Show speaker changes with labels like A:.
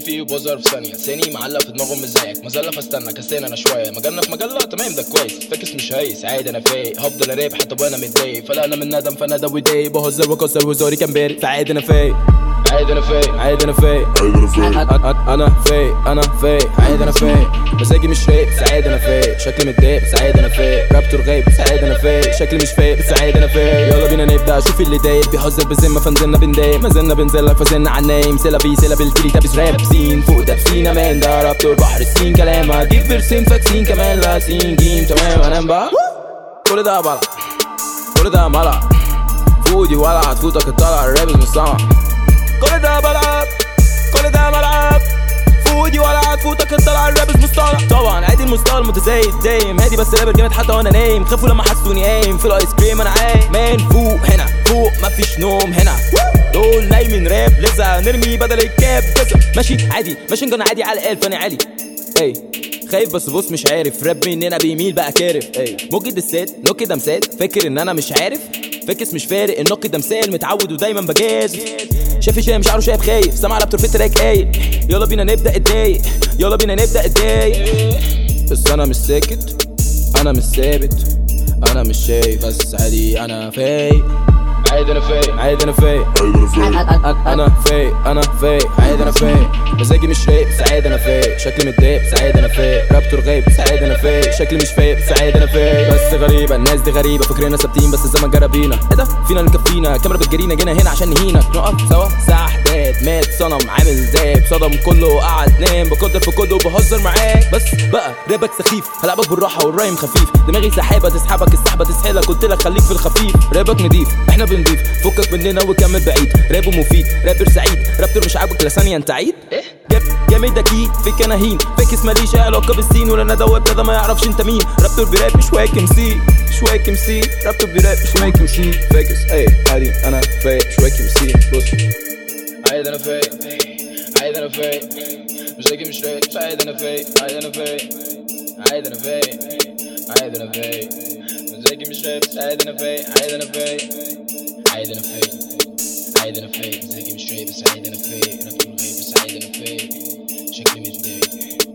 A: فيه وبظهر في ثانيه ثاني معلق في دماغهم مش زيك مزلة فاستنى كسلان انا شويه مجالنا في مجله تمام ده كويس فاكس مش هايس عادي انا فايق هفضل اراب حتى وانا متضايق فلا من ندم فانا ده وداي بهزر واكسر وزوري كان بارد فعادي انا فايق عادي انا فايق عادي انا فايق أ- أ- انا فايق انا فايق عادي انا فايق مزاجي مش رايق بس عادي انا فايق شكلي متضايق بس عادي انا فايق رابتور غايب بس عادي انا فايق شكلي مش فايق بس عادي انا فايق يلا بينا نبدا شوف اللي دايق بيهزر بذمه فنزلنا بنضايق ما زلنا بنزل فزلنا على النايم سيلا بي سيلا بالتري تابس راب سين فوق ده بسين امان ده رابتور بحر السين كلام هجيب فيرسين فاكسين كمان لا سين جيم تمام انام بقى كل ده بلع كل ده ملع فودي ولع هتفوتك الطلع الراب مش سامع كل ده بلعب كل ده ملعب فودي ولا هتفوتك انت على الراب مصطلح طبعا عادي المستوى المتزايد دايم هادي بس رابر جامد حتى وانا نايم خافوا لما حسوني قايم في الايس كريم انا عايم مان فوق هنا فوق مفيش نوم هنا دول نايمين راب لسه نرمي بدل الكاب جزء ماشي عادي ماشي كان عادي على الالف انا عالي اي خايف بس بص مش عارف راب مننا بيميل بقى كارف اي موجي دسات نوكي ده مسات فاكر ان انا مش عارف فاكس مش فارق النوكي ده مثال متعود ودايما بجاز شايف شايف مش عارف شايف خايف سامع لابتور في التراك قايل يلا بينا نبدا اتضايق يلا بينا نبدا اتضايق بس انا مش ساكت انا مش ثابت انا مش شايف بس عادي انا فايق عادي انا فايق عادي انا فايق انا فايق انا فايق عادي انا فايق مزاجي مش رايق بس عادي انا فايق شكلي متضايق بس عادي انا فايق رابتور غايب بس عادي انا فايق شكلي مش فايق بس عادي انا فايق بس غريبه الناس دي غريبه فاكريننا ثابتين بس الزمن جرى بينا ايه ده فينا نكفينا كاميرا بتجرينا جينا هنا عشان نهينك نقف سوا ساعه حداد مات صنم عامل داب صدم كله قعد نام بقدر في كله وبهزر معاك بس بقى رابك سخيف هلعبك بالراحه والرايم خفيف دماغي سحابه تسحبك السحبه تسحلك قلت لك خليك في الخفيف رابك نضيف احنا بنضيف فكك مننا وكمل بعيد رابه مفيد رابر سعيد رابتور مش عاجبك لا ثانيه انت عيد ايه جاب جامد اكيد في كناهين فاكس ماليش علاقه بالسين ولا ندى ابتدى ما يعرفش انت مين رابتور براب مش واكم سي مش واكم سي رابتور براب مش واكم سي فاكس ايه عادي انا فايق مش واكم سي بص عادي انا فايق عادي انا فايق مزاجي مش رايق بس عادي انا فايق عادي انا فايق عادي انا فايق عادي انا فايق مزاجي مش رايق بس عادي انا فايق عادي انا فايق عادي انا فايق عادي انا فايق مزاجي مش رايق بس عادي انا فايق انا في الغيب بس عادي انا فايق شكلي متضايق